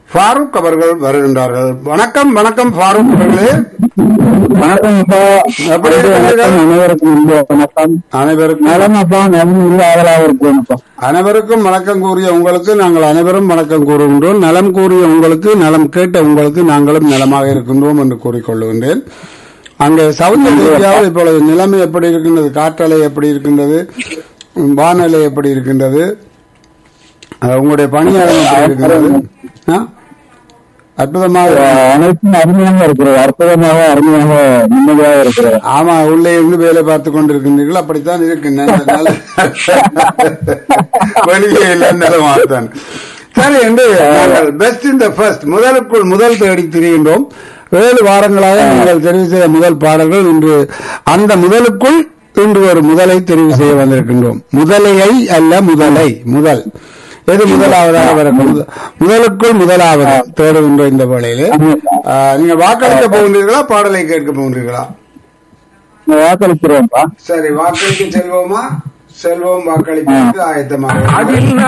ஃபாரூக் அவர்கள் வருகின்றார்கள் வணக்கம் வணக்கம் ஃபாரூக் அவர்களே வணக்கம் அப்பா எப்படி இருக்கிறீர்கள்? வணக்கம் அனைவருக்கும் இந்திய வணக்கம் அனைவருக்கும் நலம் அப்பா நலம் இல்லை ஆதலாக இருக்கேன் அப்பா அனைவருக்கும் வணக்கம் கூறிய உங்களுக்கு நாங்கள் அனைவரும் வணக்கம் கூறுகின்றோம் நலம் கூறிய உங்களுக்கு நலம் கேட்ட உங்களுக்கு நாங்களும் நலமாக இருக்கின்றோம் என்று கூறிக்கொள்கின்றேன் அங்கே சவுத் இந்தியாவில் இப்பொழுது நிலைமை எப்படி இருக்கின்றது காற்றலை எப்படி இருக்கின்றது உம், வானிலை எப்படி இருக்கின்றது அஹ், உங்களுடைய பணியாளர் எப்படி இருக்கின்றது ஆ? அற்புதமாக அனைத்தும் அருமையாக இருக்கிறது அற்புதமாக அருமையாக நிம்மதியாக இருக்கிறது ஆமா உள்ளே இருந்து வேலை பார்த்து கொண்டிருக்கின்றீர்கள் அப்படித்தான் இருக்கு நல்ல- நல்ல- வெளியே இல்லை நிலமாகத்தான் சரி என்று நாங்கள் பெஸ்ட் இன் த ஃபர்ஸ்ட் முதலுக்குள் முதல் தேடி திரிகின்றோம் ஏழு வாரங்களாக நீங்கள் தெரிவு செய்த முதல் பாடல்கள் இன்று அந்த முதலுக்குள் இன்று ஒரு முதலை தெரிவு செய்ய வந்திருக்கின்றோம் முதலையை அல்ல முதலை முதல் எது முதலாவதாக வரும் முத- முதலுக்குள் முதலாவது தேடுகின்ற இந்த வேளையிலே ஆ, நீங்க வாக்களிக்க போகின்றீர்களா பாடலை கேட்க போகின்றீர்களா வாக்களிக்கிறோம்ப்பா சரி வாக்களிக்க செல்வோமா செல்வோம் வாக்களிப்பதற்கு ஆயத்தமாக அதில்